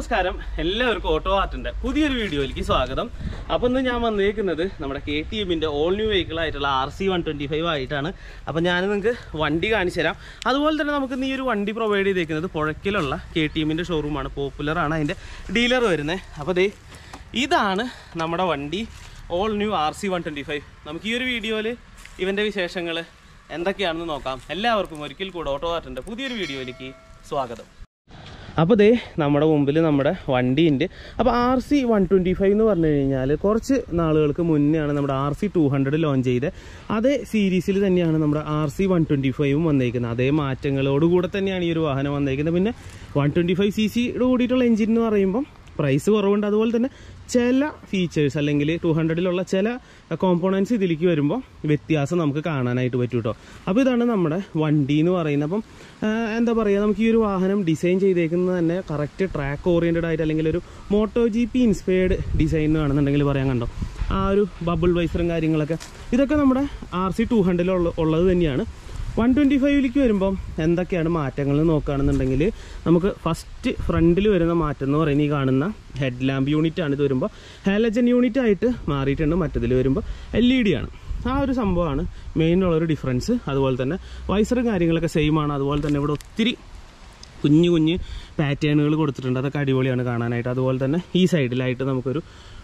നമസ്കാരം എല്ലാവർക്കും ഓട്ടോ ആർട്ടിന്റെ പുതിയൊരു വീഡിയോയിലേക്ക് സ്വാഗതം അപ്പോൾ ഇന്ന് ഞാൻ വന്നേക്കുന്നത് നമ്മുടെ കെ ടി എമ്മിൻ്റെ ഓൾ ന്യൂ വെഹിക്കിൾ ആയിട്ടുള്ള R C one twenty five ആയിട്ടാണ് അപ്പോൾ ഞാൻ നിങ്ങൾക്ക് വണ്ടി കാണിച്ചു തരാം അതുപോലെ തന്നെ നമുക്ക് ഇന്ന് ഈ ഒരു വണ്ടി പ്രൊവൈഡ് ചെയ്തേക്കുന്നത് പുഴക്കിലുള്ള കെ ടി എമ്മിൻ്റെ ഷോറൂമാണ് പോപ്പുലറാണ് അതിൻ്റെ ഡീലർ വരുന്നത് അപ്പോൾ ദേ ഇതാണ് നമ്മുടെ വണ്ടി all new R C one twenty five നമുക്ക് ഈ ഒരു വീഡിയോയിൽ ഇവൻ്റെ വിശേഷങ്ങൾ എന്തൊക്കെയാണെന്ന് നോക്കാം എല്ലാവർക്കും ഒരിക്കൽ കൂടെ ഓട്ടോ ആർട്ടിൻ്റെ പുതിയൊരു വീഡിയോയിലേക്ക് സ്വാഗതം അപ്പോൾ ദേ നമ്മുടെ മുമ്പിൽ നമ്മുടെ വണ്ടിയുണ്ട് അപ്പോൾ R C one twenty five എന്ന് പറഞ്ഞു കഴിഞ്ഞാൽ കുറച്ച് നാളുകൾക്ക് മുന്നെയാണ് നമ്മുടെ R C two hundred launch ചെയ്ത് അതേ സീരീസിൽ തന്നെയാണ് നമ്മുടെ ആർ സി വൺ ട്വൻറ്റി ഫൈവും വന്നേക്കുന്നത് അതേ മാറ്റങ്ങളോടുകൂടെ തന്നെയാണ് ഈ ഒരു വാഹനം വന്നേക്കുന്നത് പിന്നെ വൺ ട്വൻറ്റി ഫൈവ് സി സിയോട് കൂടിയിട്ടുള്ള എഞ്ചിൻ എന്ന് പറയുമ്പം പ്രൈസ് കുറവുണ്ട് അതുപോലെ തന്നെ ചില ഫീച്ചേഴ്സ് അല്ലെങ്കിൽ ടു ഹൺഡ്രഡിലുള്ള ചില കോമ്പോണൻസ് ഇതിലേക്ക് വരുമ്പോൾ വ്യത്യാസം നമുക്ക് കാണാനായിട്ട് പറ്റും കേട്ടോ അപ്പോൾ ഇതാണ് നമ്മുടെ വണ്ടി എന്ന് പറയുന്നത് അപ്പം ആ, എന്താ പറയുക നമുക്ക് ഈ ഒരു വാഹനം ഡിസൈൻ ചെയ്തേക്കുന്നത് തന്നെ കറക്റ്റ് ട്രാക്ക് ഓറിയൻറ്റഡ് ആയിട്ട് അല്ലെങ്കിൽ ഒരു moto G P inspired design ആണെന്നുണ്ടെങ്കിൽ പറയാൻ കണ്ടോ ആ ഒരു ബബിൾ വൈസറും കാര്യങ്ങളൊക്കെ ഇതൊക്കെ നമ്മുടെ ആർ സി ടു ഹൺഡ്രഡിലുള്ള ഉള്ളത് തന്നെയാണ് വൺ ട്വൻറ്റി ഫൈവിലേക്ക് വരുമ്പം എന്തൊക്കെയാണ് മാറ്റങ്ങൾ നോക്കുകയാണെന്നുണ്ടെങ്കിൽ നമുക്ക് ഫസ്റ്റ് ഫ്രണ്ടിൽ വരുന്ന മാറ്റം എന്ന് പറയുന്നത് ഈ കാണുന്ന ഹെഡ് ലാമ്പ് യൂണിറ്റ് ആണ് ഇത് വരുമ്പോൾ ഹാലജൻ യൂണിറ്റ് ആയിട്ട് മാറിയിട്ടുണ്ട് മറ്റതിൽ വരുമ്പോൾ എൽ ഇ ഡി ആണ് ആ ഒരു സംഭവമാണ് മെയിൻ ഉള്ളൊരു ഡിഫറൻസ് അതുപോലെ തന്നെ വൈസറും കാര്യങ്ങളൊക്കെ സെയിം ആണ് അതുപോലെ തന്നെ ഇവിടെ ഒത്തിരി കുഞ്ഞു കുഞ്ഞ് പാറ്റേണുകൾ കൊടുത്തിട്ടുണ്ട് അതൊക്കെ അടിപൊളിയാണ് കാണാനായിട്ട് അതുപോലെ തന്നെ ഈ സൈഡിലായിട്ട് നമുക്കൊരു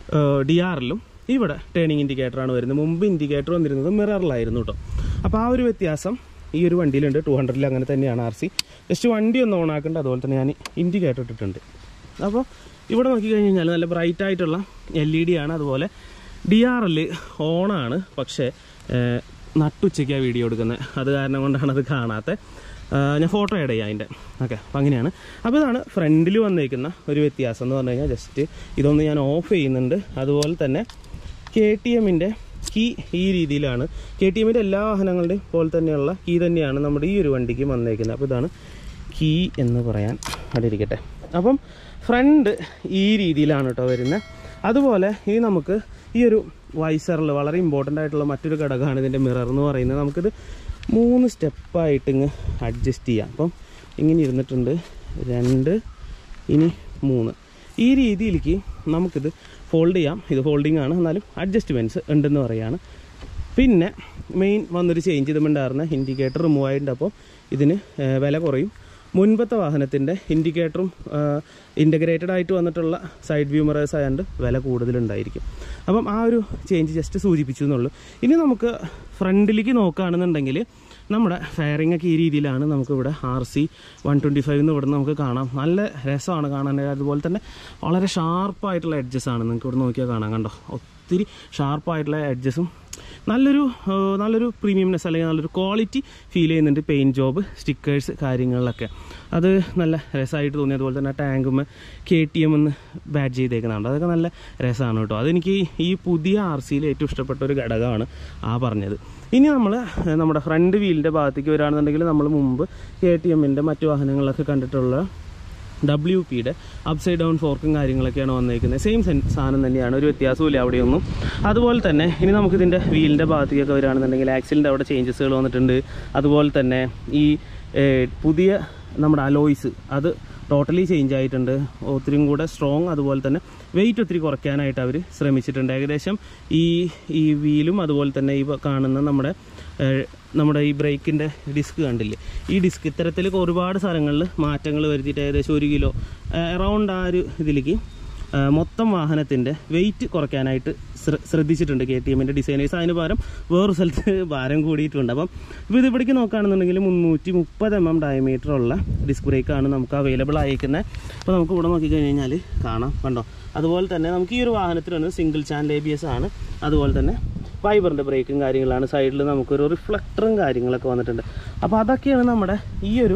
ഡി ആറിലും ഇവിടെ ടേണിംഗ് ഇൻഡിക്കേറ്ററാണ് വരുന്നത് മുമ്പ് ഇൻഡിക്കേറ്റർ വന്നിരുന്നത് മിററിലായിരുന്നു കേട്ടോ അപ്പോൾ ആ ഒരു വ്യത്യാസം ഈ ഒരു വണ്ടിയിലുണ്ട് ടു ഹൺഡ്രഡിൽ അങ്ങനെ തന്നെയാണ് ആർ സി ജസ്റ്റ് വണ്ടി ഒന്ന് ഓൺ ആക്കേണ്ട അതുപോലെ തന്നെ ഞാൻ ഇൻഡിക്കേറ്റർ ഇട്ടിട്ടുണ്ട് അപ്പോൾ ഇവിടെ നോക്കിക്കഴിഞ്ഞ് കഴിഞ്ഞാൽ നല്ല ബ്രൈറ്റ് ആയിട്ടുള്ള എൽ ഇ ഡി ആണ് അതുപോലെ ഡി ആർ എൽ ഓണാണ് പക്ഷേ ഏഹ്, നട്ടുച്ചയ്ക്കാണ് വീഡിയോ എടുക്കുന്നത് അത് കാരണം കൊണ്ടാണ് അത് കാണാത്തത് ആഹ് ഞാൻ ഫോട്ടോ ആഡ് ചെയ്യാം അതിൻ്റെ ഓക്കെ അപ്പം അങ്ങനെയാണ് അപ്പോൾ ഇതാണ് ഫ്രണ്ടിൽ വന്നേക്കുന്ന ഒരു വ്യത്യാസം എന്ന് പറഞ്ഞു കഴിഞ്ഞാൽ ജസ്റ്റ് ഇതൊന്ന് ഞാൻ ഓഫ് ചെയ്യുന്നുണ്ട് അതുപോലെ തന്നെ കെ ടി എമ്മിൻ്റെ കീ ഈ രീതിയിലാണ് കെ ടി എമ്മിൻ്റെ എല്ലാ വാഹനങ്ങളുടെയും പോലെ തന്നെയുള്ള കീ തന്നെയാണ് നമ്മുടെ ഈ ഒരു വണ്ടിക്ക് വന്നേക്കുന്നത് അപ്പോൾ ഇതാണ് കീ എന്ന് പറയാൻ അവിടെ ഇരിക്കട്ടെ അപ്പം ഫ്രണ്ട് ഈ രീതിയിലാണ് കേട്ടോ വരുന്നത് അതുപോലെ ഇനി നമുക്ക് ഈ ഒരു വൈസറിൽ വളരെ ഇമ്പോർട്ടൻ്റ് ആയിട്ടുള്ള മറ്റൊരു ഘടകമാണ് ഇതിൻ്റെ മിറർ എന്ന് പറയുന്നത് നമുക്കിത് മൂന്ന് സ്റ്റെപ്പായിട്ട് ഇങ്ങ് അഡ്ജസ്റ്റ് ചെയ്യാം അപ്പം ഇങ്ങനെ ഇരുന്നിട്ടുണ്ട് രണ്ട് ഇനി മൂന്ന് ഈ രീതിയിലേക്ക് നമുക്കിത് ഫോൾഡ് ചെയ്യാം ഇത് ഫോൾഡിംഗ് ആണ് എന്നാലും അഡ്ജസ്റ്റ്മെൻറ്റ്സ് ഉണ്ടെന്ന് പറയാണ് പിന്നെ മെയിൻ വന്നൊരു ചേഞ്ച് ചെയ്തിട്ടുണ്ടായിരുന്ന ഇൻഡിക്കേറ്റർ റിമൂവ് ആയിട്ടുണ്ട് അപ്പോൾ ഇതിന് ഏഹ്, വില കുറയും മുൻപത്തെ വാഹനത്തിൻ്റെ ഇൻഡിക്കേറ്ററും ഇൻ്റഗ്രേറ്റഡ് ആയിട്ട് വന്നിട്ടുള്ള സൈഡ് വ്യൂ മിറേഴ്സ് ആയതുകൊണ്ട് വില കൂടുതലുണ്ടായിരിക്കും അപ്പം ആ ഒരു ചേഞ്ച് ജസ്റ്റ് സൂചിപ്പിച്ചു എന്നുള്ളൂ ഇനി നമുക്ക് ഫ്രണ്ടിലേക്ക് നോക്കുകയാണെന്നുണ്ടെങ്കിൽ നമ്മുടെ ഫയറിംഗ് ഒക്കെ ഈ രീതിയിലാണ് നമുക്കിവിടെ R C one twenty five എന്ന് ഇവിടെ നമുക്ക് കാണാം നല്ല രസമാണ് കാണാൻ അതുപോലെ തന്നെ വളരെ ഷാർപ്പായിട്ടുള്ള എഡ്ജസ് ആണ് നിങ്ങൾക്ക് ഇവിടെ നോക്കിയാൽ കാണാം കണ്ടോ ഒത്തിരി ഷാർപ്പായിട്ടുള്ള എഡ്ജസും നല്ലൊരു ആ, നല്ലൊരു പ്രീമിയംനെസ് അല്ലെങ്കിൽ നല്ലൊരു ക്വാളിറ്റി ഫീൽ ചെയ്യുന്നുണ്ട് പെയിൻറ്റ് ജോബ് സ്റ്റിക്കേഴ്സ് കാര്യങ്ങളിലൊക്കെ അത് നല്ല രസമായിട്ട് തോന്നി അതുപോലെ തന്നെ ടാങ്കും കെ ടി എം എന്ന് ബാഡ് ചെയ്തേക്കുന്നുണ്ട് അതൊക്കെ നല്ല രസമാണ് കേട്ടോ അതെനിക്ക് ഈ പുതിയ ആർ സിയിൽ ഏറ്റവും ഇഷ്ടപ്പെട്ട ഒരു ഘടകമാണ് ആ പറഞ്ഞത് ഇനി നമ്മൾ നമ്മുടെ ഫ്രണ്ട് വീലിൻ്റെ ഭാഗത്തേക്ക് വരികയാണെന്നുണ്ടെങ്കിൽ നമ്മൾ മുമ്പ് കെ ടി എമ്മിൻ്റെ മറ്റു വാഹനങ്ങളൊക്കെ കണ്ടിട്ടുള്ള ഡബ്ല്യു പിയുടെ അപ്സൈഡ് ഡൗൺ ഫോർക്കും കാര്യങ്ങളൊക്കെയാണ് വന്നിരിക്കുന്നത് സെയിം സാധനം തന്നെയാണ് ഒരു വ്യത്യാസമില്ല അവിടെയൊന്നും അതുപോലെ തന്നെ ഇനി നമുക്കിതിൻ്റെ വീലിൻ്റെ ഭാഗത്തേക്കൊക്കെ വരികയാണെന്നുണ്ടെങ്കിൽ ആക്സിലിൻ്റെ അവിടെ ചേഞ്ചസുകൾ വന്നിട്ടുണ്ട് അതുപോലെ തന്നെ ഈ ഏഹ്, പുതിയ നമ്മുടെ അലോയ്സ് അത് ടോട്ടലി ചേഞ്ച് ആയിട്ടുണ്ട് ഒത്തിരിയും കൂടെ സ്ട്രോങ് അതുപോലെ തന്നെ വെയിറ്റ് ഒത്തിരി കുറയ്ക്കാനായിട്ട് അവർ ശ്രമിച്ചിട്ടുണ്ട് ഏകദേശം ഈ ഈ വീലും അതുപോലെ തന്നെ ഈ കാണുന്ന നമ്മുടെ ഏഹ്, നമ്മുടെ ഈ ബ്രേക്കിൻ്റെ ഡിസ്ക് കണ്ടില്ലേ ഈ ഡിസ്ക് ഇത്തരത്തിൽ ഒരുപാട് സ്ഥലങ്ങളിൽ മാറ്റങ്ങൾ വരുത്തിയിട്ട് ഏകദേശം ഒരു കിലോ അറൗണ്ട് ആ ഒരു ഇതിലേക്ക് ആ, മൊത്തം വാഹനത്തിൻ്റെ വെയിറ്റ് കുറയ്ക്കാനായിട്ട് ശ്ര- ശ്രദ്ധിച്ചിട്ടുണ്ട് കെ ടി എമ്മിൻ്റെ ഡിസൈനേഴ്സ് അതിന് പകരം വേറൊരു സ്ഥലത്ത് ഭാരം കൂടിയിട്ടുണ്ട് അപ്പം ഇപ്പോൾ ഇത് ഇവിടേക്ക് നോക്കുകയാണെന്നുണ്ടെങ്കിൽ മുന്നൂറ്റി മുപ്പത് എം എം ഡയമീറ്റർ ഉള്ള ഡിസ്ക് ബ്രേക്കാണ് നമുക്ക് അവൈലബിൾ ആയിരിക്കുന്നത് അപ്പോൾ നമുക്ക് ഇവിടെ നോക്കിക്കഴിഞ്ഞ് കഴിഞ്ഞാൽ കാണാം കണ്ടോ അതുപോലെ തന്നെ നമുക്ക് ഈ ഒരു വാഹനത്തിന് വന്നത് single channel A B S ആണ് അതുപോലെ തന്നെ ഫൈബറിൻ്റെ ബ്രേക്കും കാര്യങ്ങളാണ് സൈഡിൽ നമുക്കൊരു റിഫ്ലക്ടറും കാര്യങ്ങളൊക്കെ വന്നിട്ടുണ്ട് അപ്പോൾ അതൊക്കെയാണ് നമ്മുടെ ഈ ഒരു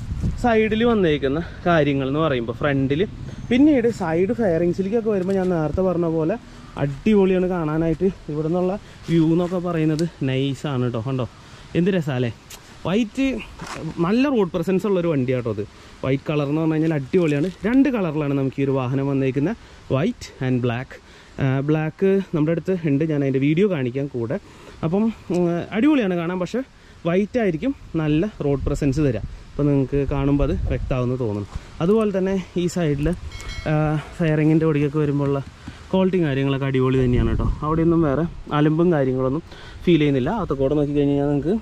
സൈഡിൽ വന്നേക്കുന്ന കാര്യങ്ങൾ എന്ന് പറയുമ്പോൾ ഫ്രണ്ടിൽ പിന്നീട് സൈഡ് ഫയറിങ്സിലേക്കൊക്കെ വരുമ്പോൾ ഞാൻ നേരത്തെ പറഞ്ഞ പോലെ അടിപൊളിയാണ് കാണാനായിട്ട് ഇവിടെ നിന്നുള്ള വ്യൂ എന്നൊക്കെ പറയുന്നത് നൈസാണ് കേട്ടോ കണ്ടോ എന്ത് രസമല്ലേ വൈറ്റ് നല്ല റോഡ് പ്രസൻസ് ഉള്ളൊരു വണ്ടിയാട്ടോ അത് വൈറ്റ് കളർ എന്ന് പറഞ്ഞു കഴിഞ്ഞാൽ അടിപൊളിയാണ് രണ്ട് കളറിലാണ് നമുക്ക് ഈ ഒരു വാഹനം വന്നേക്കുന്നത് വൈറ്റ് ആൻഡ് ബ്ലാക്ക് ബ്ലാക്ക് നമ്മുടെ അടുത്ത് ഉണ്ട് ഞാൻ അതിൻ്റെ വീഡിയോ കാണിക്കാൻ കൂടെ അപ്പം ഉം, അടിപൊളിയാണ് കാണാൻ പക്ഷേ വൈറ്റ് ആയിരിക്കും നല്ല റോഡ് പ്രസൻസ് തരിക അപ്പോൾ നിങ്ങൾക്ക് കാണുമ്പോൾ അത് വ്യക്തമാവുമെന്ന് തോന്നുന്നു അതുപോലെ തന്നെ ഈ സൈഡിൽ ഫയറിങ്ങിൻ്റെ ഒടിയൊക്കെ വരുമ്പോഴുള്ള ക്വാളിറ്റി കാര്യങ്ങളൊക്കെ അടിപൊളി തന്നെയാണ് കേട്ടോ അവിടെയൊന്നും വേറെ അലമ്പും കാര്യങ്ങളൊന്നും ഫീൽ ചെയ്യുന്നില്ല അകത്തക്കൂടെ നോക്കി കഴിഞ്ഞാൽ നിങ്ങൾക്ക്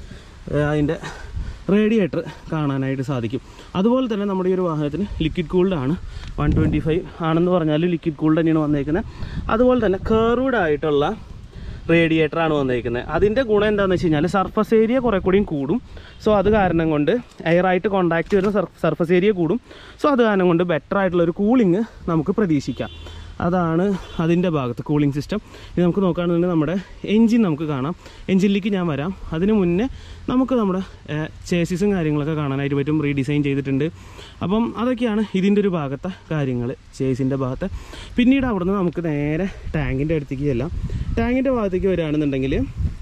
അതിൻ്റെ റേഡിയേറ്റർ കാണാനായിട്ട് സാധിക്കും അതുപോലെ തന്നെ നമ്മുടെ ഈ ഒരു വാഹനത്തിന് ലിക്വിഡ് കൂൾഡ് ആണ് വൺ ട്വൻറ്റി ഫൈവ് ആണെന്ന് പറഞ്ഞാൽ ലിക്വിഡ് കൂൾഡ് തന്നെയാണ് വന്നേക്കുന്നത് അതുപോലെ തന്നെ കേർവ്ഡ് ആയിട്ടുള്ള റേഡിയേറ്റർ ആണ് വന്നേക്കുന്നത് അതിൻ്റെ ഗുണം എന്താണെന്ന് വെച്ച് കഴിഞ്ഞാൽ സർഫസ് ഏരിയ കുറേ കൂടിയും കൂടും സോ അത് കാരണം കൊണ്ട് എയറായിട്ട് കോണ്ടാക്ട് വരുന്ന സർഫസ് ഏരിയ കൂടും സോ അത് കാരണം കൊണ്ട് ബെറ്റർ ആയിട്ടുള്ള ഒരു കൂളിംഗ് നമുക്ക് പ്രതീക്ഷിക്കാം അതാണ് അതിൻ്റെ ഭാഗത്ത് കൂളിംഗ് സിസ്റ്റം ഇത് നമുക്ക് നോക്കുകയാണെന്നുണ്ടെങ്കിൽ നമ്മുടെ എൻജിൻ നമുക്ക് കാണാം എൻജിനിലേക്ക് ഞാൻ വരാം അതിന് മുന്നേ നമുക്ക് നമ്മുടെ ചേസിസും കാര്യങ്ങളൊക്കെ കാണാനായിട്ട് പറ്റും റീഡിസൈൻ ചെയ്തിട്ടുണ്ട് അപ്പം അതൊക്കെയാണ് ഇതിൻ്റെ ഒരു ഭാഗത്തെ കാര്യങ്ങൾ ചേസിൻ്റെ ഭാഗത്ത് പിന്നീട് അവിടുന്ന് നമുക്ക് നേരെ ടാങ്കിൻ്റെ അടുത്തേക്ക് ചെല്ലാം ടാങ്കിൻ്റെ ഭാഗത്തേക്ക് വരികയാണെന്നുണ്ടെങ്കിൽ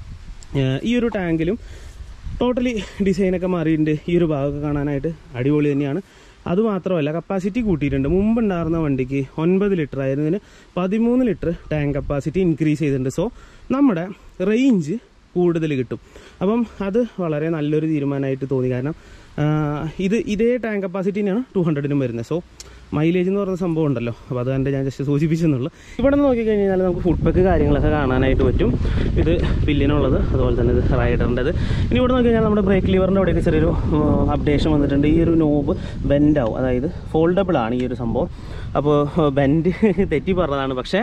ഏഹ് ഈ ഒരു ടാങ്കിലും ടോട്ടലി ഡിസൈനൊക്കെ മാറിയിട്ടുണ്ട് ഈ ഒരു ഭാഗമൊക്കെ കാണാനായിട്ട് അടിപൊളി തന്നെയാണ് അതുമാത്രമല്ല കപ്പാസിറ്റി കൂട്ടിയിട്ടുണ്ട് മുമ്പുണ്ടായിരുന്ന വണ്ടിക്ക് ഒൻപത് ലിറ്റർ ആയിരുന്നതിന് പതിമൂന്ന് ലിറ്റർ ടാങ്ക് കപ്പാസിറ്റി ഇൻക്രീസ് ചെയ്തിട്ടുണ്ട് സോ നമ്മുടെ റേഞ്ച് കൂടുതൽ കിട്ടും അപ്പം അത് വളരെ നല്ലൊരു തീരുമാനമായിട്ട് തോന്നി കാരണം ആ, ഇത് ഇതേ ടാങ്ക് കപ്പാസിറ്റി തന്നെയാണ് ടു ഹൺഡ്രഡിനും വരുന്നത് സോ മൈലേജ് എന്ന് പറയുന്ന സംഭവം ഉണ്ടല്ലോ അപ്പോൾ അതുകൊണ്ട് ഞാൻ ജസ്റ്റ് സൂചിപ്പിച്ചെന്നുള്ളൂ ഇവിടെ നിന്ന് നോക്കിക്കഴിഞ്ഞാൽ നമുക്ക് ഫുഡ് പാക്ക് കാര്യങ്ങളൊക്കെ കാണാനായിട്ട് പറ്റും ഇത് പില്ലിനുള്ളത് അതുപോലെ തന്നെ ഇത് റൈഡറിൻ്റെത് ഇനി ഇവിടെ നോക്കിക്കഴിഞ്ഞാൽ നമ്മുടെ ബ്രേക്ക് ലിവറിൻ്റെ അവിടെയൊക്കെ ചെറിയൊരു അപ്ഡേഷൻ വന്നിട്ടുണ്ട് ഈ ഒരു നോബ് ബെൻഡ് ആവും അതായത് ഫോൾഡബിൾ ആണ് ഈ ഒരു സംഭവം അപ്പോൾ ബെൻഡ് തെറ്റി പറഞ്ഞതാണ് പക്ഷേ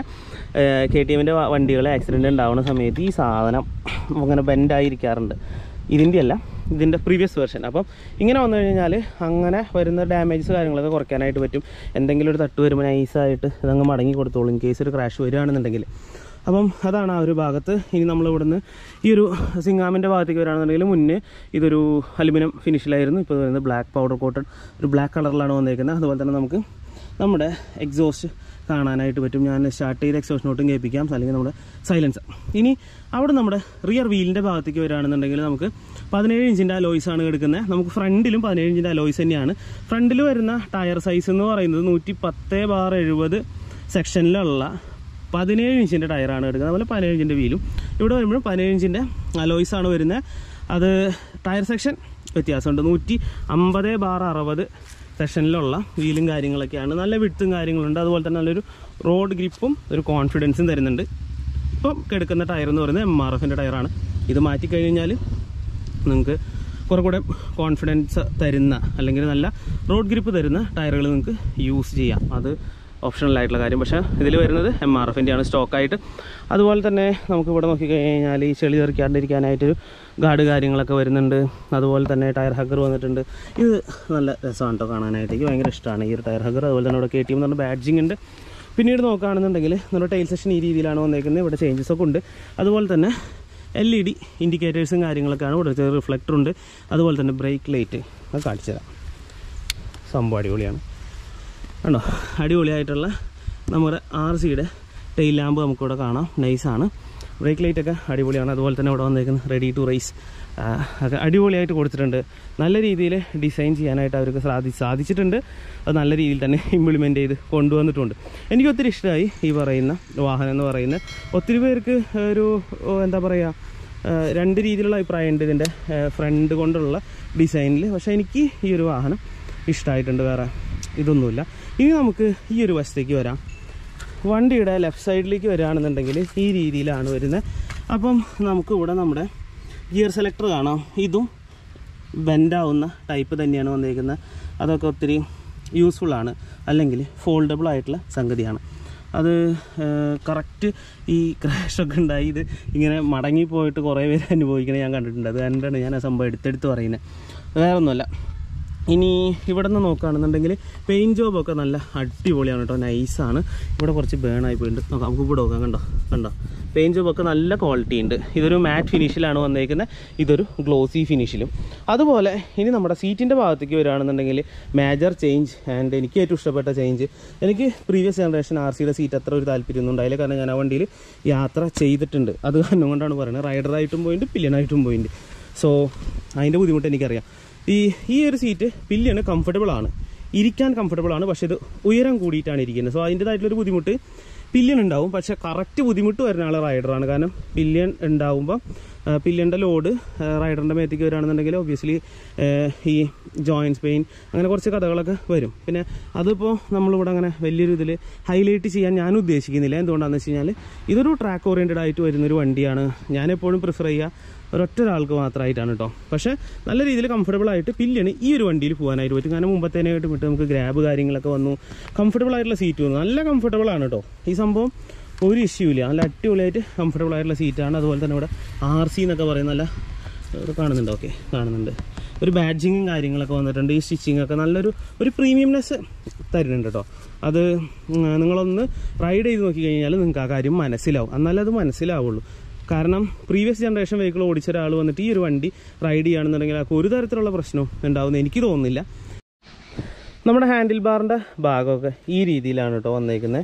കെ ടി എമ്മിൻ്റെ വണ്ടികൾ ആക്സിഡൻറ്റ് ഉണ്ടാവുന്ന സമയത്ത് ഈ സാധനം അങ്ങനെ ബെൻഡായിരിക്കാറുണ്ട് ഇതിൻ്റെ അല്ല ഇതിൻ്റെ പ്രീവിയസ് വെർഷൻ അപ്പം ഇങ്ങനെ വന്നു കഴിഞ്ഞാൽ അങ്ങനെ വരുന്ന ഡാമേജസ് കാര്യങ്ങളൊക്കെ കുറയ്ക്കാനായിട്ട് പറ്റും എന്തെങ്കിലും ഒരു തട്ട് വരുമ്പോൾ നൈസായിട്ട് ഇതങ്ങ് മടങ്ങി കൊടുത്തോളൂ ഇൻ കേസ് ഒരു ക്രാഷ് വരികയാണെന്നുണ്ടെങ്കിൽ അപ്പം അതാണ് ആ ഒരു ഭാഗത്ത് ഇനി നമ്മൾ ഇവിടുന്ന് ഈ ഒരു സിംഗാമിൻ്റെ ഭാഗത്തേക്ക് വരികയാണെന്നുണ്ടെങ്കിൽ മുന്നേ ഇതൊരു അലുമിനിയം ഫിനിഷിലായിരുന്നു ഇപ്പോൾ ഇത് വരുന്നത് ബ്ലാക്ക് പൗഡർ കോട്ടൺ ഒരു ബ്ലാക്ക് കളറിലാണ് വന്നിരിക്കുന്നത് അതുപോലെ തന്നെ നമുക്ക് നമ്മുടെ എക്സോസ്റ്റ് കാണാനായിട്ട് പറ്റും ഞാൻ സ്റ്റാർട്ട് ചെയ്ത എക്സോസ്റ്റ് നോട്ടും കേൾപ്പിക്കാം അല്ലെങ്കിൽ നമ്മുടെ സൈലൻസർ ഇനി അവിടെ നമ്മുടെ റിയർ വീലിൻ്റെ ഭാഗത്തേക്ക് വരികയാണെന്നുണ്ടെങ്കിൽ നമുക്ക് പതിനേഴ് ഇഞ്ചിൻ്റെ അലോയ്സ് ആണ് എടുക്കുന്നത് നമുക്ക് ഫ്രണ്ടിലും പതിനേഴ് ഇഞ്ചിൻ്റെ അലോയ്സ് തന്നെയാണ് ഫ്രണ്ടിൽ വരുന്ന ടയർ സൈസ് എന്ന് പറയുന്നത് നൂറ്റി പത്ത് ബാർ എഴുപത് സെക്ഷനിലുള്ള പതിനേഴ് ഇഞ്ചിൻ്റെ ടയറാണ് എടുക്കുന്നത് അതുപോലെ പതിനേഴ് ഇഞ്ചിൻ്റെ വീലും ഇവിടെ വരുമ്പോഴും പതിനേഴ് ഇഞ്ചിൻ്റെ അലോയ്സ് ആണ് വരുന്നത് അത് ടയർ സെക്ഷൻ വ്യത്യാസമുണ്ട് നൂറ്റി അമ്പത് ബാർ അറുപത് സെഷനിലുള്ള വീലും കാര്യങ്ങളൊക്കെയാണ് നല്ല വിട്ടും കാര്യങ്ങളുണ്ട് അതുപോലെ തന്നെ നല്ലൊരു റോഡ് ഗ്രിപ്പും ഒരു കോൺഫിഡൻസും തരുന്നുണ്ട് ഇപ്പം കിടക്കുന്ന ടയർ എന്ന് പറയുന്നത് എം ആർ എഫിൻ്റെ ടയറാണ് ഇത് മാറ്റിക്കഴിഞ്ഞാൽ നിങ്ങൾക്ക് കുറെ കൂടെ കോൺഫിഡൻസ് തരുന്ന അല്ലെങ്കിൽ നല്ല റോഡ് ഗ്രിപ്പ് തരുന്ന ടയറുകൾ നിങ്ങൾക്ക് യൂസ് ചെയ്യാം അത് ഓപ്ഷണൽ ആയിട്ടുള്ള കാര്യം പക്ഷേ ഇതിൽ വരുന്നത് എം ആർ എഫിൻ്റെ ആണ് സ്റ്റോക്കായിട്ട് അതുപോലെ തന്നെ നമുക്ക് ഇവിടെ നോക്കിക്കഴിഞ്ഞാൽ ഈ ചെളി തെറിക്കാണ്ടിരിക്കാനായിട്ടൊരു ഗാർഡ് കാര്യങ്ങളൊക്കെ വരുന്നുണ്ട് അതുപോലെ തന്നെ ടയർ ഹഗർ വന്നിട്ടുണ്ട് ഇത് നല്ല രസമാണ് കേട്ടോ കാണാനായിട്ട് എനിക്ക് ഭയങ്കര ഇഷ്ടമാണ് ഈ ഒരു ടയർ ഹഗർ അതുപോലെ തന്നെ ഇവിടെ കെ ടി എം എന്ന് പറഞ്ഞ ബാഡ്ജിങ് ഉണ്ട് പിന്നീട് നോക്കുകയാണെന്നുണ്ടെങ്കിൽ നമ്മുടെ ടൈൽ സെഷൻ ഈ രീതിയിലാണ് വന്നേക്കുന്നത് ഇവിടെ ചേഞ്ചസ് ഒക്കെ ഉണ്ട് അതുപോലെ തന്നെ എൽ ഇ ഡി ഇൻഡിക്കേറ്റേഴ്സും കാര്യങ്ങളൊക്കെയാണ് ഇവിടെ ചെറിയ റിഫ്ലക്ടർ ഉണ്ട് അതുപോലെ തന്നെ ബ്രേക്ക് ലൈറ്റ് അത് കാണിച്ചു തരാം സംഭവം അടിപൊളിയാണ് കണ്ടോ അടിപൊളിയായിട്ടുള്ള നമ്മുടെ ആർ സിയുടെ ടെയിൽ ലാമ്പ് നമുക്കിവിടെ കാണാം നൈസാണ് ബ്രേക്ക് ലൈറ്റ് ഒക്കെ അടിപൊളിയാണ് അതുപോലെ തന്നെ ഇവിടെ വന്നേക്കുന്നത് റെഡി ടു റേസ് ഒക്കെ അടിപൊളിയായിട്ട് കൊടുത്തിട്ടുണ്ട് നല്ല രീതിയിൽ ഡിസൈൻ ചെയ്യാനായിട്ട് അവർക്ക് സാധി സാധിച്ചിട്ടുണ്ട് അത് നല്ല രീതിയിൽ തന്നെ ഇംപ്ലിമെൻ്റ് ചെയ്ത് കൊണ്ടുവന്നിട്ടുണ്ട് എനിക്ക് ഒത്തിരി ഇഷ്ടമായി ഈ പറയുന്ന വാഹനം എന്ന് പറയുന്നത് ഒത്തിരി പേർക്ക് ഒരു ഓ, എന്താ പറയുക ഏഹ് രണ്ട് രീതിയിലുള്ള അഭിപ്രായമുണ്ട് ഇതിൻ്റെ ഫ്രണ്ട് കൊണ്ടുള്ള ഡിസൈനിൽ പക്ഷേ എനിക്ക് ഈ ഒരു വാഹനം ഇഷ്ടമായിട്ടുണ്ട് വേറെ ഇതൊന്നുമില്ല ഇനി നമുക്ക് ഈ ഒരു വശത്തേക്ക് വരാം വണ്ടിയുടെ ലെഫ്റ്റ് സൈഡിലേക്ക് വരികയാണെന്നുണ്ടെങ്കിൽ ഈ രീതിയിലാണ് വരുന്നത് അപ്പം നമുക്ക് ഇവിടെ നമ്മുടെ ഗിയർ സെലക്ടർ കാണാം ഇതും ബെൻഡാവുന്ന ടൈപ്പ് തന്നെയാണ് വന്നിരിക്കുന്നത് അതൊക്കെ ഒത്തിരി യൂസ്ഫുൾ ആണ് അല്ലെങ്കിൽ ഫോൾഡബിൾ ആയിട്ടുള്ള സംഗതിയാണ് അത് കറക്റ്റ് ഈ ക്രാഷൊക്കെ ഉണ്ടായി ഇത് ഇങ്ങനെ മടങ്ങിപ്പോയിട്ട് കുറേ പേര് അനുഭവിക്കണത് ഞാൻ കണ്ടിട്ടുണ്ട് അത് കണ്ടാണ് ഞാൻ ആ സംഭവം എടുത്തെടുത്ത് പറയുന്നത് വേറെ ഒന്നുമല്ല ഇനി ഇവിടെ നിന്ന് നോക്കുകയാണെന്നുണ്ടെങ്കിൽ പെയിൻറ്റ് ജോബൊക്കെ നല്ല അടിപൊളിയാണ് കേട്ടോ നൈസാണ് ഇവിടെ കുറച്ച് ബേണായി പോയിട്ടുണ്ട് നോക്കാം നമുക്ക് ഇവിടെ നോക്കാം കണ്ടോ കണ്ടോ പെയിൻറ്റ് ജോബൊക്കെ നല്ല ക്വാളിറ്റി ഉണ്ട് ഇതൊരു മാറ്റ് ഫിനിഷിലാണ് വന്നേക്കുന്നത് ഇതൊരു ഗ്ലോസി ഫിനിഷിലും അതുപോലെ ഇനി നമ്മുടെ സീറ്റിൻ്റെ ഭാഗത്തേക്ക് വരികയാണെന്നുണ്ടെങ്കിൽ മേജർ ചേഞ്ച് ആൻഡ് എനിക്ക് ഏറ്റവും ഇഷ്ടപ്പെട്ട ചേഞ്ച് എനിക്ക് പ്രീവിയസ് ജനറേഷൻ ആർ സിയുടെ സീറ്റ് അത്ര ഒരു താല്പര്യമൊന്നും ഉണ്ടായില്ല കാരണം ഞാൻ ആ വണ്ടിയിൽ യാത്ര ചെയ്തിട്ടുണ്ട് അത് കാരണം കൊണ്ടാണ് പറയുന്നത് റൈഡറായിട്ടും പോയിന്റ് പില്യനായിട്ടും പോയിന്റ് സോ അതിൻ്റെ ബുദ്ധിമുട്ട് എനിക്കറിയാം ഈ ഈ ഒരു സീറ്റ് പില്ലിയാണ് കംഫർട്ടബിൾ ആണ് ഇരിക്കാൻ കംഫർട്ടബിൾ ആണ് പക്ഷേ ഇത് ഉയരം കൂടിയിട്ടാണ് ഇരിക്കുന്നത് സോ അതിൻ്റെതായിട്ടുള്ളൊരു ബുദ്ധിമുട്ട് പില്യൺ ഉണ്ടാവും പക്ഷേ കറക്റ്റ് ബുദ്ധിമുട്ട് വരുന്ന ആൾ റൈഡറാണ് കാരണം പില്യൺ ഉണ്ടാവുമ്പോൾ പില്ലിൻ്റെ ലോഡ് റൈഡറിൻ്റെ മേത്തേക്ക് വരികയാണെന്നുണ്ടെങ്കിൽ ഒബ്വിയസ്ലി ഈ ജോയിൻസ് പെയിൻ അങ്ങനെ കുറച്ച് കഥകളൊക്കെ വരും പിന്നെ അതിപ്പോൾ നമ്മളിവിടെ അങ്ങനെ വലിയൊരു ഇതിൽ ഹൈലൈറ്റ് ചെയ്യാൻ ഞാൻ ഉദ്ദേശിക്കുന്നില്ല എന്തുകൊണ്ടാണെന്ന് വെച്ച് കഴിഞ്ഞാൽ ഇതൊരു ട്രാക്ക് ഓറിയൻറ്റഡ് ആയിട്ട് വരുന്നൊരു വണ്ടിയാണ് ഞാൻ എപ്പോഴും പ്രിഫർ ചെയ്യുക ഒരൊറ്റ ഒരാൾക്ക് മാത്രമായിട്ടാണ് കേട്ടോ പക്ഷേ നല്ല രീതിയിൽ കംഫർട്ടബിൾ ആയിട്ട് പില്ലിന് ഈ ഒരു വണ്ടിയിൽ പോകാനായിട്ട് പറ്റും കാരണം മുമ്പത്തേനായിട്ട് വിട്ട് നമുക്ക് ഗ്രാബ് കാര്യങ്ങളൊക്കെ വന്നു കംഫർട്ടബിൾ ആയിട്ടുള്ള സീറ്റ് വന്നു നല്ല കംഫർട്ടബിൾ ആണ് കേട്ടോ ഈ സംഭവം ഒരു ഇഷ്യൂ ഇല്ല നല്ല അടിപൊളിയായിട്ട് കംഫർട്ടബിൾ ആയിട്ടുള്ള സീറ്റാണ് അതുപോലെ തന്നെ ഇവിടെ ആർ സി എന്നൊക്കെ പറയുന്ന നല്ല ഇവിടെ കാണുന്നുണ്ട് ഓക്കെ കാണുന്നുണ്ട് ഒരു ബാഡ്ജിങ്ങും കാര്യങ്ങളൊക്കെ വന്നിട്ടുണ്ട് ഈ സ്റ്റിച്ചിങ് ഒക്കെ നല്ലൊരു ഒരു പ്രീമിയംനെസ് തരുന്നുണ്ട് കേട്ടോ അത് ഉം, നിങ്ങളൊന്ന് റൈഡ് ചെയ്ത് നോക്കി കഴിഞ്ഞാൽ നിങ്ങൾക്ക് ആ കാര്യം മനസ്സിലാവും എന്നാലേ അത് മനസ്സിലാവുള്ളൂ കാരണം പ്രീവിയസ് ജനറേഷൻ വെഹിക്കിൾ ഓടിച്ച ഒരാൾ വന്നിട്ട് ഈ ഒരു വണ്ടി റൈഡ് ചെയ്യുകയാണെന്നുണ്ടെങ്കിൽ ആൾക്ക് ഒരു തരത്തിലുള്ള പ്രശ്നവും ഉണ്ടാവുമെന്ന് എനിക്ക് തോന്നുന്നില്ല നമ്മുടെ ഹാൻഡിൽ ബാറിൻ്റെ ഭാഗമൊക്കെ ഈ രീതിയിലാണ് കേട്ടോ വന്നേക്കുന്നത്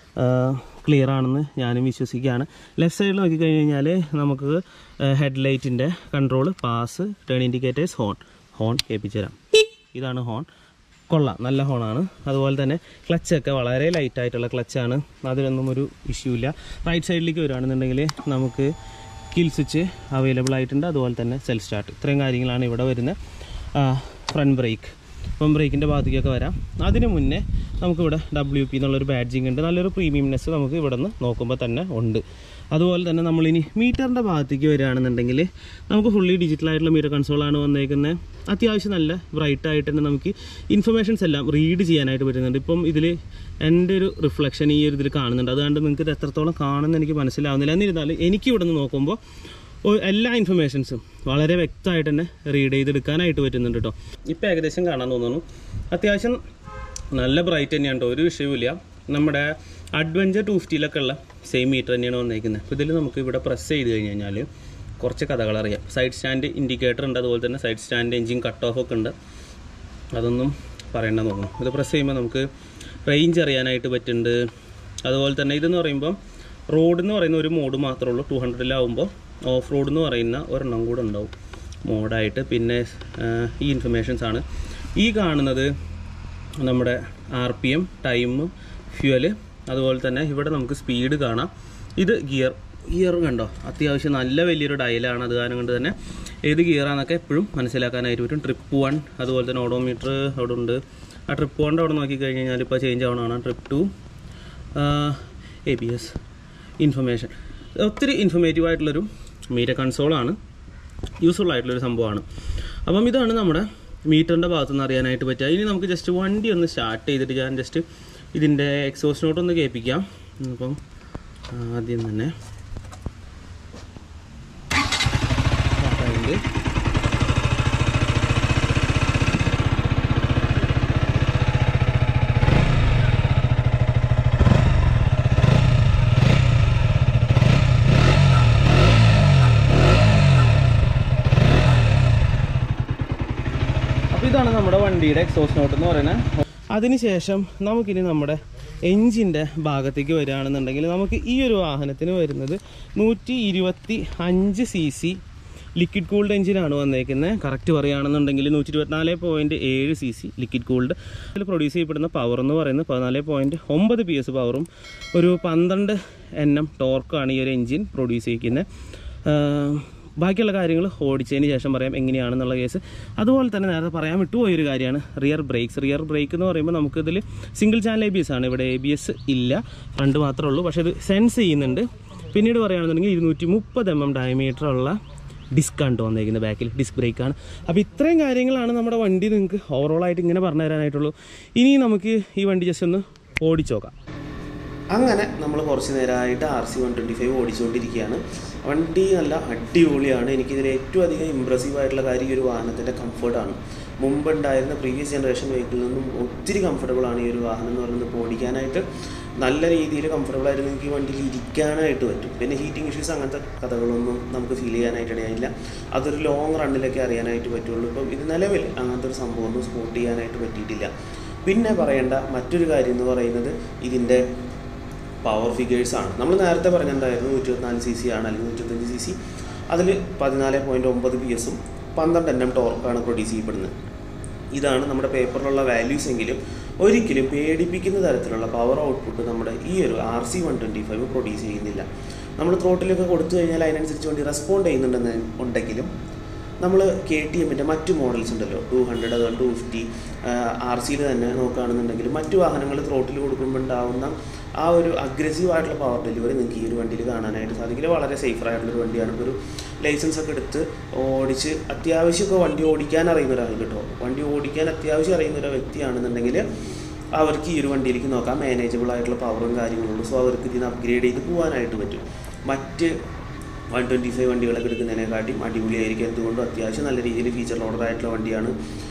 ക്ലിയർ ആണെന്ന് ഞാനും വിശ്വസിക്കുകയാണ് ലെഫ്റ്റ് സൈഡിൽ നോക്കിക്കഴിഞ്ഞ് കഴിഞ്ഞാൽ നമുക്ക് ഹെഡ്ലൈറ്റിൻ്റെ control pass turn indicators horn horn കേൾപ്പിച്ചു തരാം ഇതാണ് ഹോൺ കൊള്ളാം നല്ല ഹോണാണ് അതുപോലെ തന്നെ ക്ലച്ചൊക്കെ വളരെ ലൈറ്റ് ആയിട്ടുള്ള ക്ലച്ചാണ് അതിലൊന്നും ഒരു ഇഷ്യൂ ഇല്ല റൈറ്റ് സൈഡിലേക്ക് വരികയാണെന്നുണ്ടെങ്കിൽ നമുക്ക് കിൽ സ്വിച്ച് അവൈലബിൾ ആയിട്ടുണ്ട് അതുപോലെ തന്നെ സെൽഫ് സ്റ്റാർട്ട് ഇത്രയും കാര്യങ്ങളാണ് ഇവിടെ വരുന്നത് ഫ്രണ്ട് ബ്രേക്ക് അപ്പം ബ്രേക്കിൻ്റെ ഭാഗത്തേക്കൊക്കെ വരാം അതിന് മുന്നേ നമുക്കിവിടെ ഡബ്ല്യു പി എന്നുള്ളൊരു ബാഡ്ജിങ് ഉണ്ട് നല്ലൊരു പ്രീമിയംനെസ് നമുക്ക് ഇവിടെ നിന്ന് നോക്കുമ്പോൾ തന്നെ ഉണ്ട് അതുപോലെ തന്നെ നമ്മളിനി മീറ്ററിൻ്റെ ഭാഗത്തേക്ക് വരികയാണെന്നുണ്ടെങ്കിൽ നമുക്ക് ഫുള്ളി ഡിജിറ്റൽ ആയിട്ടുള്ള മീറ്റർ കൺസോളാണ് വന്നേക്കുന്നത് അത്യാവശ്യം നല്ല ബ്രൈറ്റ് ആയിട്ട് തന്നെ നമുക്ക് ഇൻഫർമേഷൻസ് എല്ലാം റീഡ് ചെയ്യാനായിട്ട് പറ്റുന്നുണ്ട് ഇപ്പം ഇതിൽ എൻ്റെ ഒരു റിഫ്ലക്ഷൻ ഈ ഒരു ഇതിൽ കാണുന്നുണ്ട് അതുകൊണ്ട് നിങ്ങൾക്ക് ഇത് എത്രത്തോളം കാണുമെന്ന് എനിക്ക് മനസ്സിലാവുന്നില്ല എന്നിരുന്നാലും എനിക്ക് ഇവിടെ നിന്ന് നോക്കുമ്പോൾ ഒ- എല്ലാ ഇൻഫർമേഷൻസും വളരെ വ്യക്തമായിട്ട് തന്നെ റീഡ് ചെയ്തെടുക്കാനായിട്ട് പറ്റുന്നുണ്ട് കേട്ടോ ഇപ്പോൾ ഏകദേശം കാണാൻ തോന്നുന്നു അത്യാവശ്യം നല്ല ബ്രൈറ്റ് തന്നെയാണ് കേട്ടോ ഒരു വിഷയവുമില്ല നമ്മുടെ അഡ്വഞ്ചർ ടു ഫിഫ്റ്റിയിലൊക്കെ ഉള്ള സെയിം മീറ്റർ തന്നെയാണ് വന്നേക്കുന്നത് അപ്പോൾ ഇതിൽ നമുക്ക് ഇവിടെ പ്രസ് ചെയ്ത് കഴിഞ്ഞ് കഴിഞ്ഞാൽ കുറച്ച് കഥകൾ അറിയാം സൈഡ് സ്റ്റാൻഡ് ഇൻഡിക്കേറ്റർ ഉണ്ട് അതുപോലെ തന്നെ side stand engine cut off ഒക്കെ ഉണ്ട് അതൊന്നും പറയണ്ട തോന്നുന്നു ഇത് പ്രസ് ചെയ്യുമ്പോൾ നമുക്ക് റേഞ്ച് അറിയാനായിട്ട് പറ്റുന്നുണ്ട് അതുപോലെ തന്നെ ഇതെന്ന് പറയുമ്പം റോഡ് എന്ന് പറയുന്ന ഒരു മോഡ് മാത്രമേ ഉള്ളൂ ടു ഹൺഡ്രഡിലാവുമ്പോൾ ഓഫ് റോഡ് എന്ന് പറയുന്ന ഒരെണ്ണം കൂടെ ഉണ്ടാവും മോഡായിട്ട് പിന്നെ ആ, ഈ ഇൻഫർമേഷൻസ് ആണ് ഈ കാണുന്നത് നമ്മുടെ R P M time fuel അതുപോലെ തന്നെ ഇവിടെ നമുക്ക് സ്പീഡ് കാണാം ഇത് ഗിയർ ഗിയർ കണ്ടോ അത്യാവശ്യം നല്ല വലിയൊരു ഡയലാണ് അത് കാരണം കൊണ്ട് തന്നെ ഏത് ഗിയറാന്നൊക്കെ എപ്പോഴും മനസ്സിലാക്കാനായിട്ട് പറ്റും ട്രിപ്പ് വൺ അതുപോലെ തന്നെ ഓഡോമീറ്റർ അവിടെ ഉണ്ട് ആ ട്രിപ്പ് വണ്ണിൻ്റെ അവിടെ നോക്കിക്കഴിഞ്ഞ് കഴിഞ്ഞാൽ ഇപ്പോൾ ചേഞ്ച് ആവണമാണ് trip two A B S information ഒത്തിരി ഇൻഫർമേറ്റീവ് ആയിട്ടുള്ളൊരു മീറ്റർ കൺസോളാണ് യൂസ്ഫുൾ ആയിട്ടുള്ളൊരു സംഭവമാണ് അപ്പം ഇതാണ് നമ്മുടെ മീറ്ററിൻ്റെ ഭാഗത്തു നിന്ന് അറിയാനായിട്ട് പറ്റുക ഇനി നമുക്ക് ജസ്റ്റ് വണ്ടി ഒന്ന് സ്റ്റാർട്ട് ചെയ്തിട്ട് ഞാൻ ജസ്റ്റ് ഇതിൻ്റെ എക്സോസ്റ്റ് നോട്ട് ഒന്ന് കേൾപ്പിക്കാം അപ്പം ആദ്യം തന്നെ സ്റ്റാർട്ടായിട്ടുണ്ട് അപ്പോൾ ഇതാണ് നമ്മുടെ വണ്ടിയുടെ എക്സോസ് നോട്ട് എന്ന് പറയുന്നത് അതിനുശേഷം നമുക്കിനി നമ്മുടെ എൻജിൻ്റെ ഭാഗത്തേക്ക് വരികയാണെന്നുണ്ടെങ്കിൽ നമുക്ക് ഈ ഒരു വാഹനത്തിന് വരുന്നത് നൂറ്റി ഇരുപത്തി അഞ്ച് സി സി ലിക്വിഡ് കൂൾഡ് എഞ്ചിനാണ് വന്നേക്കുന്നത് കറക്റ്റ് പറയുകയാണെന്നുണ്ടെങ്കിൽ നൂറ്റി ഇരുപത്തിനാല് പോയിൻറ്റ് ഏഴ് സി സി ലിക്വിഡ് കൂൾഡ് ഇതിൽ പ്രൊഡ്യൂസ് ചെയ്യപ്പെടുന്ന പവർ എന്ന് പറയുന്നത് പതിനാല് പോയിൻറ്റ് ഒമ്പത് പി എസ് പവറും ഒരു പന്ത്രണ്ട് എൻ എം ടോർക്കാണ് ഈ ഒരു എഞ്ചിൻ പ്രൊഡ്യൂസ് ചെയ്യിക്കുന്നത് ബാക്കിയുള്ള കാര്യങ്ങൾ ഓടിച്ചതിന് ശേഷം പറയാം എങ്ങനെയാണെന്നുള്ള കേസ് അതുപോലെ തന്നെ നേരത്തെ പറയാൻ വിട്ടുപോയൊരു കാര്യമാണ് റിയർ ബ്രേക്സ് റിയർ ബ്രേക്ക് എന്ന് പറയുമ്പോൾ നമുക്കിതിൽ single channel A B S ആണ് ഇവിടെ എ ബി എസ് ഇല്ല ഫ്രണ്ട് മാത്രമേ ഉള്ളൂ പക്ഷേ ഇത് സെൻസ് ചെയ്യുന്നുണ്ട് പിന്നീട് പറയുകയാണെന്നുണ്ടെങ്കിൽ ഇരുന്നൂറ്റി മുപ്പത് എം എം ഡയമീറ്റർ ഉള്ള ഡിസ്ക് ആണ് ട്ടോ വന്നേക്കുന്നത് ബാക്കിൽ ഡിസ്ക് ബ്രേക്കാണ് അപ്പോൾ ഇത്രയും കാര്യങ്ങളാണ് നമ്മുടെ വണ്ടി നിങ്ങൾക്ക് ഓവറോൾ ആയിട്ട് ഇങ്ങനെ പറഞ്ഞു തരാനായിട്ടുള്ളൂ ഇനി നമുക്ക് ഈ വണ്ടി ജസ്റ്റ് ഒന്ന് ഓടിച്ചു നോക്കാം അങ്ങനെ നമ്മൾ കുറച്ച് നേരമായിട്ട് R C one twenty five ഓടിച്ചുകൊണ്ടിരിക്കുകയാണ് വണ്ടി നല്ല അടിപൊളിയാണ് എനിക്കിതിൽ ഏറ്റവും അധികം ഇമ്പ്രസീവ് ആയിട്ടുള്ള കാര്യം ഈ ഒരു വാഹനത്തിൻ്റെ കംഫർട്ടാണ് മുമ്പ് ഉണ്ടായിരുന്ന പ്രീവിയസ് ജനറേഷൻ വെഹിക്കിളിൽ നിന്നും ഒത്തിരി കംഫർട്ടബിൾ ആണ് ഈ ഒരു വാഹനം എന്ന് പറയുന്നത് ഇപ്പോൾ ഓടിക്കാനായിട്ട് നല്ല രീതിയിൽ കംഫർട്ടബിൾ ആയിട്ട് നിങ്ങൾക്ക് ഈ വണ്ടിയിൽ ഇരിക്കാനായിട്ട് പറ്റും പിന്നെ ഹീറ്റിംഗ് ഇഷ്യൂസ് അങ്ങനത്തെ കഥകളൊന്നും നമുക്ക് ഫീൽ ചെയ്യാനായിട്ട് ഇടയില്ല അതൊരു ലോങ് റണ്ണിലൊക്കെ അറിയാനായിട്ട് പറ്റുള്ളൂ ഇപ്പം ഇത് നിലവിൽ അങ്ങനത്തെ ഒരു സംഭവമൊന്നും സ്പോട്ട് ചെയ്യാനായിട്ട് പറ്റിയിട്ടില്ല പിന്നെ പറയേണ്ട മറ്റൊരു കാര്യം എന്ന് പറയുന്നത് ഇതിൻ്റെ പവർ ഫിഗേഴ്സ് ആണ് നമ്മൾ നേരത്തെ പറഞ്ഞിട്ടുണ്ടായിരുന്നു നൂറ്റി ഇരുപത്തിനാല് സി സി ആണ് അല്ലെങ്കിൽ നൂറ്റഞ്ച് സി സി അതിൽ പതിനാല് പോയിൻറ്റ് ഒമ്പത് പി എസും പന്ത്രണ്ട് എൻ എം ടോർക്കാണ് പ്രൊഡ്യൂസ് ചെയ്യപ്പെടുന്നത് ഇതാണ് നമ്മുടെ പേപ്പറിലുള്ള വാല്യൂസ് എങ്കിലും ഒരിക്കലും പേടിപ്പിക്കുന്ന തരത്തിലുള്ള പവർ ഔട്ട്പുട്ട് നമ്മുടെ ഈ ഒരു R C one twenty five produce ചെയ്യുന്നില്ല നമ്മൾ ത്രോട്ടിലൊക്കെ കൊടുത്തു കഴിഞ്ഞാൽ അതിനനുസരിച്ച് വണ്ടി റെസ്പോണ്ട് ചെയ്യുന്നുണ്ടെന്ന് ഉണ്ടെങ്കിലും നമ്മൾ കെ ടി എമ്മിൻ്റെ മറ്റു മോഡൽസ് ഉണ്ടല്ലോ ടു ഹൺഡ്രഡ് അതുപോലെ ടു ഫിഫ്റ്റി ആർ സിയിൽ തന്നെ നോക്കുകയാണെന്നുണ്ടെങ്കിൽ മറ്റു വാഹനങ്ങൾ ത്രോട്ടിൽ കൊടുക്കുമ്പോൾ ഉണ്ടാവുന്ന ആ ഒരു അഗ്രസീവ് ആയിട്ടുള്ള പവർ ഡെലിവറി നിങ്ങൾക്ക് ഈ ഒരു വണ്ടിയിൽ കാണാനായിട്ട് സാധിക്കില്ല വളരെ സേഫർ ആയിട്ടുള്ളൊരു വണ്ടിയാണ് ഇപ്പോൾ ഒരു ലൈസൻസ് ഒക്കെ എടുത്ത് ഓടിച്ച് അത്യാവശ്യമൊക്കെ വണ്ടി ഓടിക്കാൻ അറിയുന്ന ഒരാൾ കേട്ടോ വണ്ടി ഓടിക്കാൻ അത്യാവശ്യം അറിയുന്ന ഒരു വ്യക്തിയാണെന്നുണ്ടെങ്കിൽ അവർക്ക് ഈ ഒരു വണ്ടിയിലേക്ക് നോക്കാം മാനേജബിൾ ആയിട്ടുള്ള പവറും കാര്യങ്ങളുള്ളൂ സോ അവർക്ക് ഇതിന് അപ്ഗ്രേഡ് ചെയ്ത് പോകാനായിട്ട് പറ്റും മറ്റ് വൺ ട്വൻറ്റി ഫൈവ് വണ്ടികളൊക്കെ എടുക്കുന്നതിനെക്കാട്ടിയും അടിപൊളിയായിരിക്കും എന്തുകൊണ്ടും അത്യാവശ്യം നല്ല രീതിയിൽ ഫീച്ചർ ലോഡഡ് ആയിട്ടുള്ള വണ്ടിയാണ്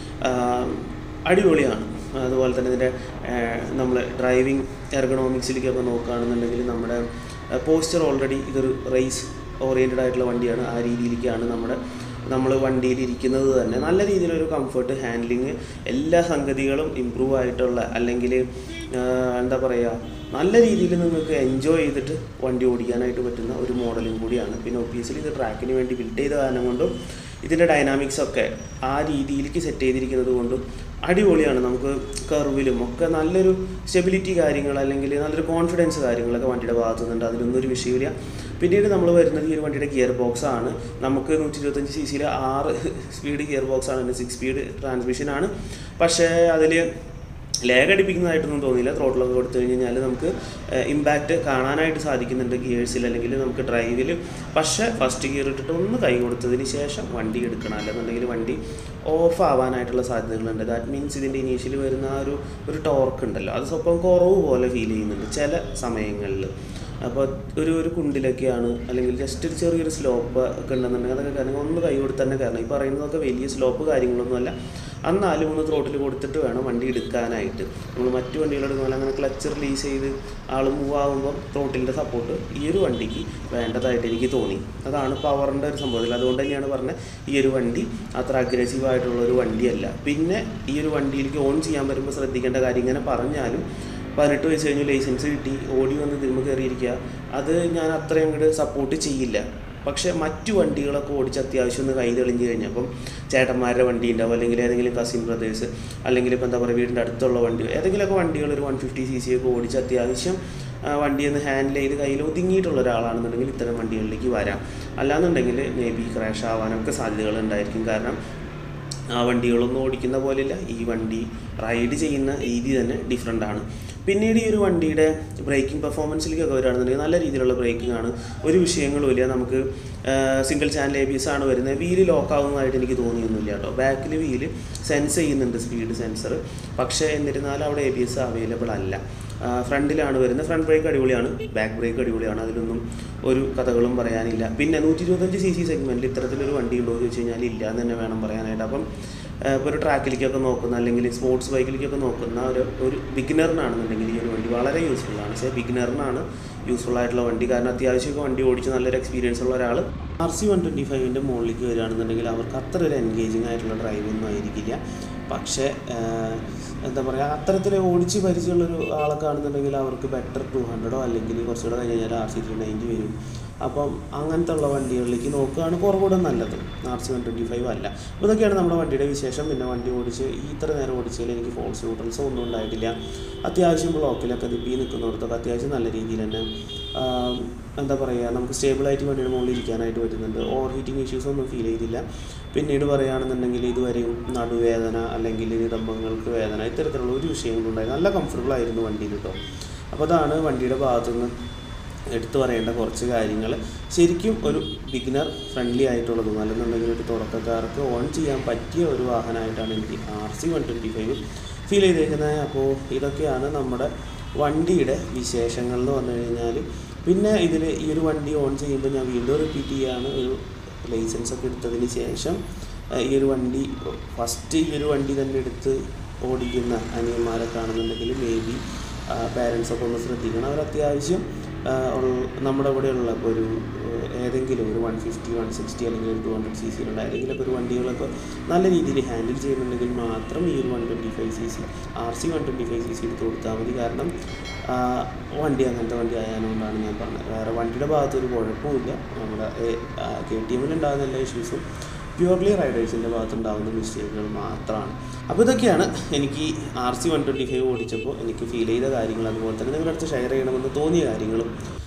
ആഹ് അടിപൊളിയാണ് അതുപോലെ തന്നെ ഇതിൻ്റെ നമ്മൾ ഡ്രൈവിംഗ് എർഗണോമിക്സിലേക്കൊക്കെ നോക്കുകയാണെന്നുണ്ടെങ്കിൽ നമ്മുടെ പോസ്റ്റർ ഓൾറെഡി ഇതൊരു റേസ് ഓറിയൻറ്റഡ് ആയിട്ടുള്ള വണ്ടിയാണ് ആ രീതിയിലേക്കാണ് നമ്മുടെ നമ്മൾ വണ്ടിയിൽ ഇരിക്കുന്നത് തന്നെ നല്ല രീതിയിലൊരു കംഫർട്ട് ഹാൻഡ്ലിങ് എല്ലാ സംഗതികളും ഇമ്പ്രൂവ് ആയിട്ടുള്ള അല്ലെങ്കിൽ എന്താ പറയുക നല്ല രീതിയിൽ നിങ്ങൾക്ക് എൻജോയ് ചെയ്തിട്ട് വണ്ടി ഓടിക്കാനായിട്ട് പറ്റുന്ന ഒരു മോഡലും കൂടിയാണ് പിന്നെ ഒബിയസ്ലി ഇത് ട്രാക്കിന് വേണ്ടി ബിൽഡ് ചെയ്ത കാരണം കൊണ്ടും ഇതിൻ്റെ ഡൈനാമിക്സ് ഒക്കെ ആ രീതിയിലേക്ക് സെറ്റ് ചെയ്തിരിക്കുന്നത് കൊണ്ടും അടിപൊളിയാണ് നമുക്ക് കർവിലും ഒക്കെ നല്ലൊരു സ്റ്റെബിലിറ്റി കാര്യങ്ങൾ അല്ലെങ്കിൽ നല്ലൊരു കോൺഫിഡൻസ് കാര്യങ്ങളൊക്കെ വണ്ടിയുടെ ഭാഗത്തു നിന്നുണ്ട് അതിലൊന്നും ഒരു വിഷയമില്ല പിന്നീട് നമ്മൾ വരുന്നത് ഈ ഒരു വണ്ടിയുടെ ഗിയർ ബോക്സ് ആണ് നമുക്ക് നൂറ്റി ഇരുപത്തഞ്ച് സി സിയിലെ ആറ് സ്പീഡ് ഗിയർ ബോക്സ് ആണ് സിക്സ് സ്പീഡ് ട്രാൻസ്മിഷൻ ആണ് പക്ഷേ അതിൽ ലേഗ് അടിപ്പിക്കുന്നതായിട്ടൊന്നും തോന്നിയില്ല ത്രോട്ടിലൊക്കെ കൊടുത്തു കഴിഞ്ഞാൽ നമുക്ക് ഇമ്പാക്റ്റ് കാണാനായിട്ട് സാധിക്കുന്നുണ്ട് ഗിയേഴ്സിൽ അല്ലെങ്കിൽ നമുക്ക് ഡ്രൈവിൽ പക്ഷേ ഫസ്റ്റ് ഗിയർ ഇട്ടിട്ട് ഒന്ന് കൈ കൊടുത്തതിന് ശേഷം വണ്ടി എടുക്കണം അല്ലെന്നുണ്ടെങ്കിൽ വണ്ടി ഓഫ് ആവാനായിട്ടുള്ള സാധ്യതകളുണ്ട് ദാറ്റ് മീൻസ് ഇതിൻ്റെ ഇനീഷ്യലി വരുന്ന ആ ഒരു ഒരു ടോർക്ക് ഉണ്ടല്ലോ അത് സ്വപ്പം കുറവ് പോലെ ഫീൽ ചെയ്യുന്നുണ്ട് ചില സമയങ്ങളിൽ അപ്പോൾ ഒരു ഒരു കുണ്ടിലൊക്കെയാണ് അല്ലെങ്കിൽ ജസ്റ്റ് ഒരു ചെറിയൊരു സ്ലോപ്പ് ഒക്കെ ഉണ്ടെന്നുണ്ടെങ്കിൽ അതൊക്കെ കാരണം ഒന്ന് കൈ കൊടുത്ത് തന്നെ കാരണം ഈ പറയുന്നതൊക്കെ വലിയ സ്ലോപ്പ് കാര്യങ്ങളൊന്നുമല്ല എന്നാലും ഒന്ന് ത്രോട്ടിൽ കൊടുത്തിട്ട് വേണം വണ്ടി എടുക്കാനായിട്ട് നമ്മൾ മറ്റു വണ്ടികളെടുക്കുന്ന പോലെ അങ്ങനെ ക്ലച്ച് റിലീസ് ചെയ്ത് ആൾ മൂവ് ആകുമ്പോൾ ത്രോട്ടിലിൻ്റെ സപ്പോർട്ട് ഈ ഒരു വണ്ടിക്ക് വേണ്ടതായിട്ട് എനിക്ക് തോന്നി അതാണ് പവറിൻ്റെ ഒരു സംഭവത്തിൽ അതുകൊണ്ട് തന്നെയാണ് പറഞ്ഞത് ഈ ഒരു വണ്ടി അത്ര അഗ്രസീവ് ആയിട്ടുള്ള ഒരു വണ്ടിയല്ല പിന്നെ ഈ ഒരു വണ്ടിയിലേക്ക് ഓൺ ചെയ്യാൻ വരുമ്പോൾ ശ്രദ്ധിക്കേണ്ട കാര്യം ഇങ്ങനെ പറഞ്ഞാലും പതിനെട്ട് വയസ്സ് കഴിഞ്ഞ് ലൈസൻസ് കിട്ടി ഓടി വന്ന് തിരുമ്പ് കയറിയിരിക്കുക അത് ഞാൻ അത്രയും അങ്ങോട്ട് സപ്പോർട്ട് ചെയ്യില്ല പക്ഷേ മറ്റു വണ്ടികളൊക്കെ ഓടിച്ച് അത്യാവശ്യം ഒന്ന് കൈ തെളിഞ്ഞ് കഴിഞ്ഞപ്പം ചേട്ടന്മാരുടെ വണ്ടി ഉണ്ടാവും അല്ലെങ്കിൽ ഏതെങ്കിലും കസിൻ ബ്രദേഴ്സ് അല്ലെങ്കിൽ ഇപ്പോൾ എന്താ പറയുക വീടിൻ്റെ അടുത്തുള്ള വണ്ടി ഏതെങ്കിലുമൊക്കെ വണ്ടികൾ ഒരു വൺ ഫിഫ്റ്റി സി സി ഒക്കെ ഓടിച്ച് അത്യാവശ്യം ആ, വണ്ടി ഒന്ന് ഹാൻഡിൽ ചെയ്ത് കയ്യിൽ ഒതുങ്ങിയിട്ടുള്ള ഒരാളാണെന്നുണ്ടെങ്കിൽ ഇത്തരം വണ്ടികളിലേക്ക് വരാം അല്ലാന്നുണ്ടെങ്കിൽ മേ ബി ക്രാഷ് ആവാനൊക്കെ സാധ്യതകൾ ഉണ്ടായിരിക്കും കാരണം ആ വണ്ടികളൊന്നും ഓടിക്കുന്ന പോലെയല്ല ഈ വണ്ടി റൈഡ് ചെയ്യുന്ന രീതി തന്നെ ഡിഫറെൻ്റ് ആണ് പിന്നീട് ഈ ഒരു വണ്ടിയുടെ ബ്രേക്കിംഗ് പെർഫോമൻസിലേക്കൊക്കെ വരികയാണെന്നുണ്ടെങ്കിൽ നല്ല രീതിയിലുള്ള ബ്രേക്കിംഗ് ആണ് ഒരു വിഷയങ്ങളും ഇല്ല നമുക്ക് single channel A B S ആണ് വരുന്നത് വീല് ലോക്ക് ആവുന്നതായിട്ട് എനിക്ക് തോന്നിയൊന്നുമില്ല കേട്ടോ ബാക്കിൽ വീല് സെൻസ് ചെയ്യുന്നുണ്ട് സ്പീഡ് സെൻസർ പക്ഷേ എന്നിരുന്നാലും അവിടെ എ ബി എസ് അവൈലബിൾ അല്ല ഫ്രണ്ടിലാണ് വരുന്നത് ഫ്രണ്ട് ബ്രേക്ക് അടിപൊളിയാണ് ബാക്ക് ബ്രേക്ക് അടിപൊളിയാണ് അതിലൊന്നും ഒരു കഥകളും പറയാനില്ല പിന്നെ നൂറ്റി ഇരുപത്തഞ്ച് സി സി സെഗ്മെൻറ്റിൽ ഇത്തരത്തിലൊരു വണ്ടി ഉണ്ടോ എന്ന് ചോദിച്ചു കഴിഞ്ഞാൽ ഇല്ല എന്ന് തന്നെ വേണം പറയാനായിട്ട് അപ്പം ഇപ്പോൾ ഒരു ട്രാക്കിലേക്കൊക്കെ നോക്കുന്ന അല്ലെങ്കിൽ സ്പോർട്സ് ബൈക്കിലേക്കൊക്കെ നോക്കുന്ന ഒരു ഒരു ബിഗിനറിനാണെന്നുണ്ടെങ്കിൽ ഈ ഒരു വണ്ടി വളരെ യൂസ്ഫുൾ ആണ് പക്ഷേ ബിഗിനറിനാണ് യൂസ്ഫുൾ ആയിട്ടുള്ള വണ്ടി കാരണം അത്യാവശ്യമൊക്കെ വണ്ടി ഓടിച്ച് നല്ലൊരു എക്സ്പീരിയൻസ് ഉള്ള ഒരാൾ ആർ സി വൺ ട്വൻറ്റി ഫൈവിൻ്റെ മുകളിലേക്ക് വരികയാണെന്നുണ്ടെങ്കിൽ അവർക്ക് അത്ര ഒരു എൻഗേജിങ് ആയിട്ടുള്ള ഡ്രൈവ് ഒന്നും ആയിരിക്കില്ല പക്ഷേ ആഹ്, എന്താ പറയുക അത്തരത്തിൽ ഓടിച്ച് പരിചയമുള്ളൊരു ആളൊക്കെ ആണെന്നുണ്ടെങ്കിൽ അവർക്ക് ബെറ്റർ ടു ഹൺഡ്രഡോ അല്ലെങ്കിൽ കുറച്ചുകൂടെ കഴിഞ്ഞ് കഴിഞ്ഞാൽ ആർ സി ത്രീ നയൻറ്റി വരും അപ്പം അങ്ങനത്തെ ഉള്ള വണ്ടികളിലേക്ക് നോക്കുകയാണ് കുറച്ചുകൂടെ നല്ലത് R C one twenty five അല്ല അപ്പോൾ ഇതൊക്കെയാണ് നമ്മുടെ വണ്ടിയുടെ വിശേഷം പിന്നെ വണ്ടി ഓടിച്ച് ഈ ഇത്ര നേരം ഓടിച്ചതിൽ എനിക്ക് ഫോൾസ് ന്യൂട്രൽസോ ഒന്നും ഉണ്ടായിട്ടില്ല അത്യാവശ്യം ബ്ലോക്കിലൊക്കെ ദിപ്പി നിൽക്കുന്നിടത്തൊക്കെ അത്യാവശ്യം നല്ല രീതിയിൽ തന്നെ ആം, എന്താ പറയുക നമുക്ക് സ്റ്റേബിളായിട്ട് വണ്ടിയുടെ മുകളിൽ ഇരിക്കാനായിട്ട് പറ്റുന്നുണ്ട് ഓവർ ഹീറ്റിംഗ് ഇഷ്യൂസ് ഒന്നും ഫീൽ ചെയ്തില്ല പിന്നീട് പറയുകയാണെന്നുണ്ടെങ്കിൽ ഇതുവരെയും നടുവേദന അല്ലെങ്കിൽ നിതംബങ്ങൾക്ക് വേദന ഇത്തരത്തിലുള്ള ഒരു വിഷയങ്ങളും ഉണ്ടായി നല്ല കംഫർട്ടബിൾ ആയിരുന്നു വണ്ടിയിൽ കേട്ടോ അപ്പോൾ അതാണ് വണ്ടിയുടെ ഭാഗത്തുനിന്ന് എടുത്തു പറയേണ്ട കുറച്ച് കാര്യങ്ങൾ ശരിക്കും ഒരു ബിഗിനർ ഫ്രണ്ട്ലി ആയിട്ടുള്ളതും അല്ലെന്നുണ്ടെങ്കിൽ ഒരു തുടക്കക്കാർക്ക് ഓൺ ചെയ്യാൻ പറ്റിയ ഒരു വാഹനമായിട്ടാണ് എനിക്ക് R C one twenty five feel ചെയ്തേക്കുന്നത് അപ്പോൾ ഇതൊക്കെയാണ് നമ്മുടെ വണ്ടിയുടെ വിശേഷങ്ങൾ എന്ന് പറഞ്ഞു കഴിഞ്ഞാൽ പിന്നെ ഇതിൽ ഈ ഒരു വണ്ടി ഓൺ ചെയ്യുമ്പോൾ ഞാൻ വീണ്ടും റിപ്പീറ്റ് ചെയ്യുകയാണ് ഒരു ലൈസൻസ് ഒക്കെ എടുത്തതിന് ശേഷം ആ, ഈ ഒരു വണ്ടി ഫസ്റ്റ് ഈ ഒരു വണ്ടി തന്നെ എടുത്ത് ഓടിക്കുന്ന അനിയന്മാരൊക്കെ ആണെന്നുണ്ടെങ്കിൽ മേ ബി പാരൻസൊക്കെ ഒന്ന് ശ്രദ്ധിക്കണം അവർ അത്യാവശ്യം ആ, ഉള്ള- നമ്മുടെ ഇവിടെയുള്ള ഇപ്പോൾ ഒരു ഏഹ്, ഏതെങ്കിലും ഒരു വൺ ഫിഫ്റ്റി വൺ സിക്സ്റ്റി അല്ലെങ്കിൽ ഒരു ടു ഹൺഡ്രഡ് സി സിയിലുള്ള ഏതെങ്കിലും ഒരു വണ്ടികളൊക്കെ നല്ല രീതിയിൽ ഹാൻഡിൽ ചെയ്യുന്നുണ്ടെങ്കിൽ മാത്രം ഈ ഒരു one twenty five C C R C one twenty five C C എടുത്ത് കൊടുത്താൽ മതി കാരണം ആ, വണ്ടി അങ്ങനത്തെ വണ്ടി ആയതുകൊണ്ടാണ് ഞാൻ പറഞ്ഞത് വേറെ വണ്ടിയുടെ ഭാഗത്ത് ഒരു കുഴപ്പമില്ല നമ്മുടെ കെ ടി എമ്മിൽ ഉണ്ടാകുന്ന എല്ലാ ഇഷ്യൂസും പ്യുവർലി റൈഡേഴ്സിൻ്റെ ഭാഗത്തുണ്ടാകുന്ന മിസ്റ്റേക്കുകൾ മാത്രമാണ് അപ്പോൾ ഇതൊക്കെയാണ് എനിക്ക് R C one twenty five ഓടിച്ചപ്പോൾ എനിക്ക് ഫീൽ ചെയ്ത കാര്യങ്ങൾ അതുപോലെ തന്നെ നിങ്ങളുടെ അടുത്ത് ഷെയർ ചെയ്യണമെന്ന് തോന്നിയ കാര്യങ്ങളും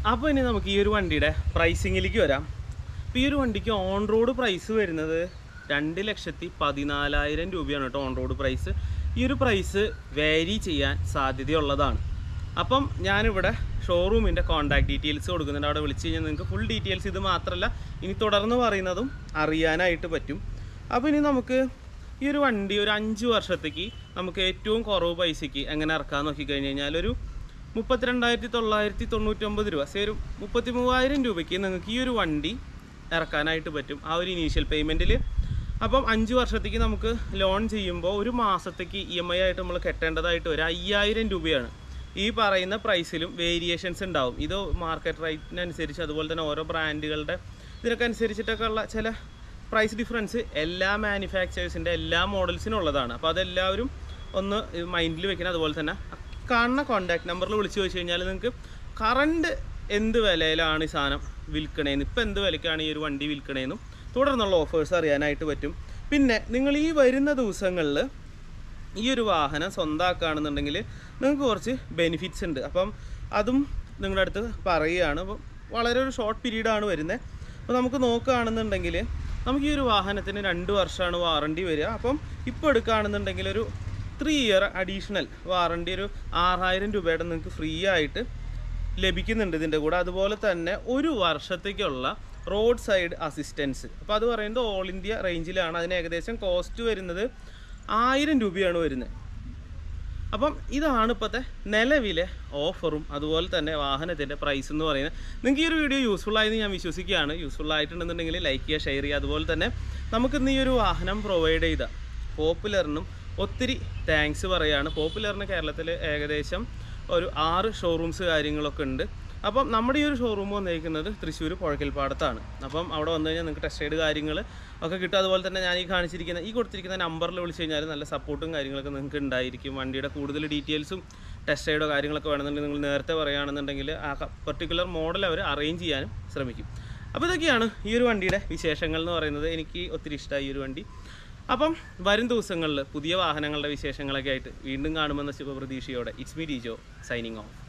അപ്പോൾ ഇനി നമുക്ക് ഈ ഒരു വണ്ടിയുടെ പ്രൈസിങ്ങിലേക്ക് വരാം അപ്പോൾ ഈ ഒരു വണ്ടിക്ക് ഓൺ റോഡ് പ്രൈസ് വരുന്നത് രണ്ട് ലക്ഷത്തി പതിനാലായിരം രൂപയാണ് കേട്ടോ ഓൺ റോഡ് പ്രൈസ് ഈ ഒരു പ്രൈസ് വേരി ചെയ്യാൻ സാധ്യതയുള്ളതാണ് അപ്പം ഞാനിവിടെ ഷോറൂമിൻ്റെ കോൺടാക്ട് ഡീറ്റെയിൽസ് കൊടുക്കുന്നുണ്ട് അവിടെ വിളിച്ച് കഴിഞ്ഞാൽ നിങ്ങൾക്ക് ഫുൾ ഡീറ്റെയിൽസ് ഇത് മാത്രമല്ല ഇനി തുടർന്ന് പറയുന്നതും അറിയാനായിട്ട് പറ്റും അപ്പോൾ ഇനി നമുക്ക് ഈ ഒരു വണ്ടി ഒരു അഞ്ച് വർഷത്തേക്ക് നമുക്ക് ഏറ്റവും കുറവ് പൈസയ്ക്ക് എങ്ങനെ ഇറക്കാൻ നോക്കിക്കഴിഞ്ഞ് കഴിഞ്ഞാൽ ഒരു മുപ്പത്തിരണ്ടായിരത്തി തൊള്ളായിരത്തി തൊണ്ണൂറ്റൊമ്പത് രൂപ സേ ഒരു മുപ്പത്തി മൂവായിരം രൂപയ്ക്ക് നിങ്ങൾക്ക് ഈ ഒരു വണ്ടി ഇറക്കാനായിട്ട് പറ്റും ആ ഒരു ഇനീഷ്യൽ പേയ്മെൻറ്റിൽ അപ്പം അഞ്ച് വർഷത്തേക്ക് നമുക്ക് ലോൺ ചെയ്യുമ്പോൾ ഒരു മാസത്തേക്ക് ഇ എം ഐ ആയിട്ട് നമ്മൾ കെട്ടേണ്ടതായിട്ട് ഒരു അയ്യായിരം രൂപയാണ് ഈ പറയുന്ന പ്രൈസിലും വേരിയേഷൻസ് ഉണ്ടാവും ഇത് മാർക്കറ്റ് റേറ്റിനനുസരിച്ച് അതുപോലെ തന്നെ ഓരോ ബ്രാൻഡുകളുടെ ഇതിനൊക്കെ അനുസരിച്ചിട്ടൊക്കെ ഉള്ള ചില പ്രൈസ് ഡിഫറൻസ് എല്ലാ മാനുഫാക്ചേഴ്സിൻ്റെ എല്ലാ മോഡൽസിനും ഉള്ളതാണ് അപ്പോൾ അതെല്ലാവരും ഒന്ന് മൈൻഡിൽ വെക്കണം അതുപോലെ തന്നെ കാണുന്ന കോൺടാക്ട് നമ്പറിൽ വിളിച്ച് ചോദിച്ചു കഴിഞ്ഞാൽ നിങ്ങൾക്ക് കറണ്ട് എന്ത് വിലയിലാണ് ഈ സാധനം വിൽക്കണേന്ന് ഇപ്പം എന്ത് വിലക്കാണ് ഈ ഒരു വണ്ടി വിൽക്കണേന്നും തുടർന്നുള്ള ഓഫേഴ്സ് അറിയാനായിട്ട് പറ്റും പിന്നെ നിങ്ങൾ ഈ വരുന്ന ദിവസങ്ങളിൽ ഈ ഒരു വാഹനം സ്വന്തമാക്കുകയാണെന്നുണ്ടെങ്കിൽ നിങ്ങൾക്ക് കുറച്ച് ബെനിഫിറ്റ്സ് ഉണ്ട് അപ്പം അതും നിങ്ങളുടെ അടുത്ത് പറയുകയാണ് അപ്പം വളരെ ഒരു ഷോർട്ട് പീരീഡാണ് വരുന്നത് അപ്പോൾ നമുക്ക് നോക്കുകയാണെന്നുണ്ടെങ്കിൽ നമുക്ക് ഈ ഒരു വാഹനത്തിന് രണ്ട് വർഷമാണ് വാറണ്ടി വരിക അപ്പം ഇപ്പോൾ എടുക്കുകയാണെന്നുണ്ടെങ്കിൽ ഒരു ത്രീ ഇയർ അഡീഷണൽ വാറണ്ടി ഒരു ആറായിരം രൂപയുടെ നിങ്ങൾക്ക് ഫ്രീ ആയിട്ട് ലഭിക്കുന്നുണ്ട് ഇതിൻ്റെ കൂടെ അതുപോലെ തന്നെ ഒരു വർഷത്തേക്കുള്ള റോഡ് സൈഡ് അസിസ്റ്റൻസ് അപ്പോൾ അത് പറയുന്നത് ഓൾ ഇന്ത്യ റേഞ്ചിലാണ് അതിന് ഏകദേശം കോസ്റ്റ് വരുന്നത് ആയിരം രൂപയാണ് വരുന്നത് അപ്പം ഇതാണ് ഇപ്പോഴത്തെ നിലവിലെ ഓഫറും അതുപോലെ തന്നെ വാഹനത്തിൻ്റെ പ്രൈസ് എന്ന് പറയുന്നത് നിങ്ങൾക്ക് ഈ ഒരു വീഡിയോ യൂസ്ഫുൾ ആയെന്ന് ഞാൻ വിശ്വസിക്കുകയാണ് യൂസ്ഫുൾ ആയിട്ടുണ്ടെന്നുണ്ടെങ്കിൽ ലൈക്ക് ചെയ്യുക ഷെയർ ചെയ്യുക അതുപോലെ തന്നെ നമുക്ക് ഇന്ന് ഈ ഒരു വാഹനം പ്രൊവൈഡ് ചെയ്ത പോപ്പുലറിനും ഒത്തിരി താങ്ക്സ് പറയുകയാണ് പോപ്പുലറിന് കേരളത്തിൽ ഏകദേശം ഒരു ആറ് ഷോറൂംസ് കാര്യങ്ങളൊക്കെ ഉണ്ട് അപ്പം നമ്മുടെ ഈ ഒരു ഷോറൂം വന്നിരിക്കുന്നത് തൃശ്ശൂർ പുഴക്കൽപ്പാടത്താണ് അപ്പം അവിടെ വന്നു കഴിഞ്ഞാൽ നിങ്ങൾക്ക് ടെസ്റ്റ് റൈഡ് കാര്യങ്ങൾ ഒക്കെ കിട്ടും അതുപോലെ തന്നെ ഞാൻ ഈ കാണിച്ചിരിക്കുന്ന ഈ കൊടുത്തിരിക്കുന്ന നമ്പറിൽ വിളിച്ച് കഴിഞ്ഞാൽ നല്ല സപ്പോർട്ടും കാര്യങ്ങളൊക്കെ നിങ്ങൾക്ക് ഉണ്ടായിരിക്കും വണ്ടിയുടെ കൂടുതൽ ഡീറ്റെയിൽസും ടെസ്റ്റ് റൈഡോ കാര്യങ്ങളൊക്കെ വേണമെന്നുണ്ടെങ്കിൽ നിങ്ങൾ നേരത്തെ പറയുകയാണെന്നുണ്ടെങ്കിൽ ആ പർട്ടിക്കുലർ മോഡൽ അവർ അറേഞ്ച് ചെയ്യാനും ശ്രമിക്കും അപ്പോൾ ഇതൊക്കെയാണ് ഈ ഒരു വണ്ടിയുടെ വിശേഷങ്ങൾ എന്ന് പറയുന്നത് എനിക്ക് ഒത്തിരി ഇഷ്ടമായി ഈ ഒരു വണ്ടി അപ്പം വരും ദിവസങ്ങളിൽ പുതിയ വാഹനങ്ങളുടെ വിശേഷങ്ങളൊക്കെ ആയിട്ട് വീണ്ടും കാണുമെന്ന ശുഭപ്രതീക്ഷയോടെ it's me Dijo signing of